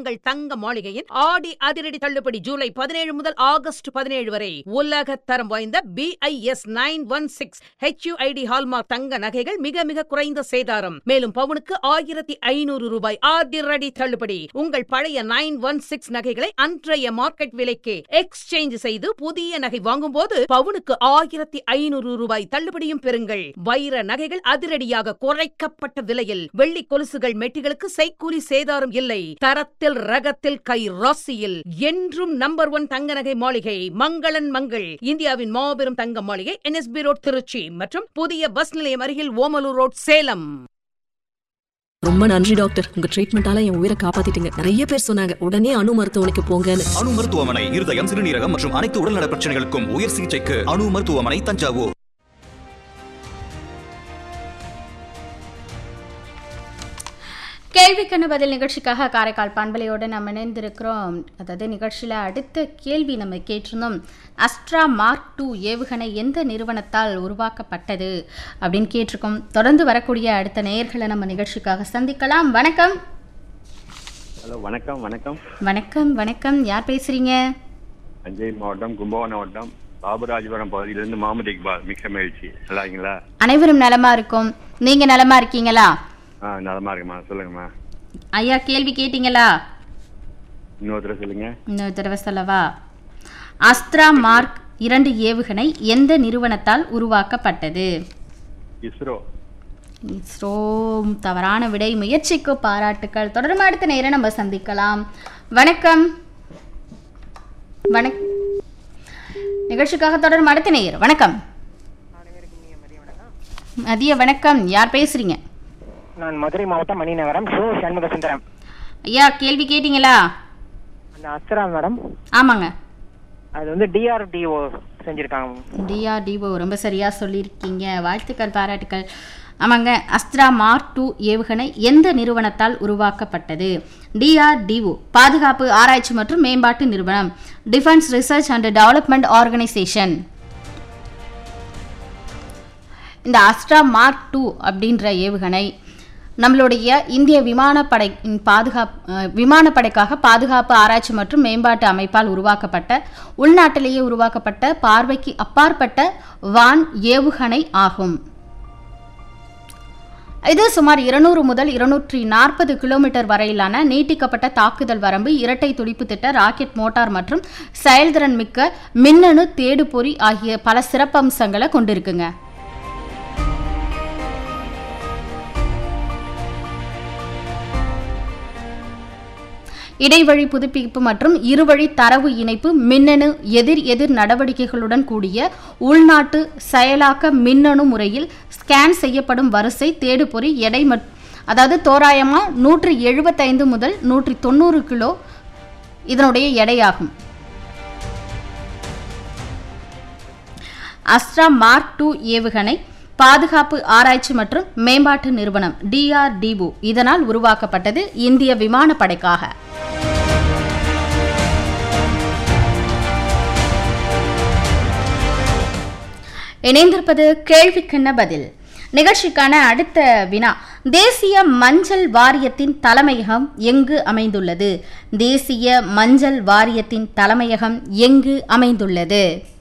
மங்கள் தங்க மாளிகையின் ஆடி அதிரடி தள்ளுபடி ஜூலை பதினேழு முதல் ஆகஸ்ட் பதினேழு வரை உலக தரம் வாய்ந்த BIS nine one six HUID hallmark தங்க நகைகள் மிக மிக குறைந்த சேதாரம் மேலும் பவுனுக்கு ஆயிரத்தி ஐநூறு ரூபாய் அதிரடி தள்ளுபடி உங்கள் பழைய நைன் ஒன் சிக்ஸ் நகைகளை அன்றைய மார்க்கெட் விலைக்கு எக்ஸ்சேஞ்ச் செய்து புதிய நகை வாங்கும்போது பவுனுக்கு ஆயிரத்தி ஐநூறு ரூபாய் தள்ளுபடியும் பெறுங்கள் வைர நகைகள் அதிரடியாக குறைக்கப்பட்ட விலையில் வெள்ளி கொலுசுகள் மெட்டிகளுக்கு செய்கூலி சேதாரம் இல்லை தரத்தில் ரகத்தில் கை ராசியில் என்றும் நம்பர் ஒன் தங்க நகை மாளிகை மங்களன் மங்கள் இந்தியாவின் மாபெரும் தங்க மாளிகை என்எஸ்பி ரோட் திருச்சி மற்றும் புதிய பஸ் நிலையம் அருகில் ஓமலூர் ரோட் சேலம் ரொம்ப நன்றி டாக்டர் உங்க ட்ரீட்மெண்டால என் உயிரை காப்பாத்திட்டீங்க நிறைய பேர் சொன்னாங்க உடனே அணு மருத்துவமனைக்கு போங்கன்னு அணு மருத்துவமனை இருதயம் சிறுநீரகம் மற்றும் அனைத்து உடல்நல பிரச்சனைகளுக்கும் உயர் சிகிச்சைக்கு அணு மருத்துவமனை தஞ்சாவூர் கேள்விக்கான பதில் நிகழ்ச்சிக்காக காரைக்கால் பண்பலையோடு நம்ம இணைந்திருக்கிறோம் அதாவது நிகழ்ச்சியில் அடுத்த கேள்வி நம்ம கேட்டிருந்தோம் அஸ்ட்ரா மார்க் டூ ஏவுகணை எந்த நிறுவனத்தால் உருவாக்கப்பட்டது அப்படின்னு கேட்டிருக்கோம் தொடர்ந்து வரக்கூடிய அடுத்த நேயர்களை நம்ம நிகழ்ச்சிக்காக சந்திக்கலாம் வணக்கம் ஹலோ வணக்கம் வணக்கம் வணக்கம் வணக்கம் யார் பேசுறீங்க தஞ்சை மாவட்டம் கும்பகோணம் மாவட்டம் பாபுராஜபுரம் பகுதியிலிருந்து முகமது இக்பால் மிக்க மகிழ்ச்சி நல்லா இருக்கீங்களா அனைவரும் நலமா இருக்கும் நீங்க நலமா இருக்கீங்களா ஆ நலமா இருக்குமா சொல்லுங்கம்மா ஐயா கேள்வி கேட்டீங்களா இன்னொருத்தர சொல்லுங்க இன்னொரு தடவை சொல்லவா அஸ்த்ரா மார்க் இரண்டு ஏவுகணை எந்த நிறுவனத்தால் உருவாக்கப்பட்டது இஸ்ரோ இஸ்ரோ தவறான விடை முயற்சிக்கு பாராட்டுக்கள் தொடர்ந்து அடுத்த நேரம் நம்ம சந்திக்கலாம் வணக்கம் வணக் நிகழ்ச்சிக்காக தொடரும் அடுத்த நேயர் வணக்கம் மதிய வணக்கம் யார் பேசுறீங்க நான் மதுரை மாவட்டம் மணிநகரம் ஷோ சண்முக சுந்தரம் ஐயா கேள்வி கேட்டீங்களா அந்த அஸ்ரா மேடம் ஆமாங்க அது வந்து டிஆர்டிஓ செஞ்சிருக்காங்க டிஆர்டிஓ ரொம்ப சரியாக சொல்லியிருக்கீங்க வாழ்த்துக்கள் பாராட்டுக்கள் ஆமாங்க அஸ்த்ரா மார்க் டூ ஏவுகணை எந்த நிறுவனத்தால் உருவாக்கப்பட்டது டிஆர்டிஓ பாதுகாப்பு ஆராய்ச்சி மற்றும் மேம்பாட்டு நிறுவனம் defence research and development organisation இந்த அஸ்ட்ரா மார்க் டூ அப்படின்ற ஏவுகணை நம்மளுடைய இந்திய விமானப்படை பாதுகாப்பு அஹ், விமானப்படைக்காக பாதுகாப்பு ஆராய்ச்சி மற்றும் மேம்பாட்டு அமைப்பால் உருவாக்கப்பட்ட உள்நாட்டிலேயே உருவாக்கப்பட்ட பார்வைக்கு அப்பாற்பட்ட வான் ஏவுகணை ஆகும் இது சுமார் இருநூறு முதல் இருநூற்றி நாற்பது கிலோமீட்டர் வரையிலான நீட்டிக்கப்பட்ட தாக்குதல் வரம்பு இரட்டை துடிப்பு திட்ட ராக்கெட் மோட்டார் மற்றும் செயல்திறன் மிக்க மின்னணு தேடுபொறி ஆகிய பல சிறப்பம்சங்களை கொண்டிருக்குங்க இடைவழி புதுப்பிப்பு மற்றும் இருவழி தரவு இணைப்பு மின்னணு எதிர் எதிர் நடவடிக்கைகளுடன் கூடிய உள்நாட்டு செயலாக்க மின்னணு முறையில் ஸ்கேன் செய்யப்படும் வரிசை தேடுபொறி எடை மட் அதாவது தோராயமாக நூற்றி எழுபத்தைந்து முதல் நூற்றி தொண்ணூறு கிலோ இதனுடைய எடையாகும் அஸ்ட்ரா மார்க் டூ ஏவுகணை பாதுகாப்பு ஆராய்ச்சி மற்றும் மேம்பாட்டு நிறுவனம் டிஆர்டிஓ இதனால் உருவாக்கப்பட்டது இந்திய விமானப்படைக்காக இணைந்திருப்பது கேள்விக்கென்ன பதில் நிகழ்ச்சிக்கான அடுத்த வினா தேசிய மஞ்சள் வாரியத்தின் தலைமையகம் எங்கு அமைந்துள்ளது தேசிய மஞ்சள் வாரியத்தின் தலைமையகம் எங்கு அமைந்துள்ளது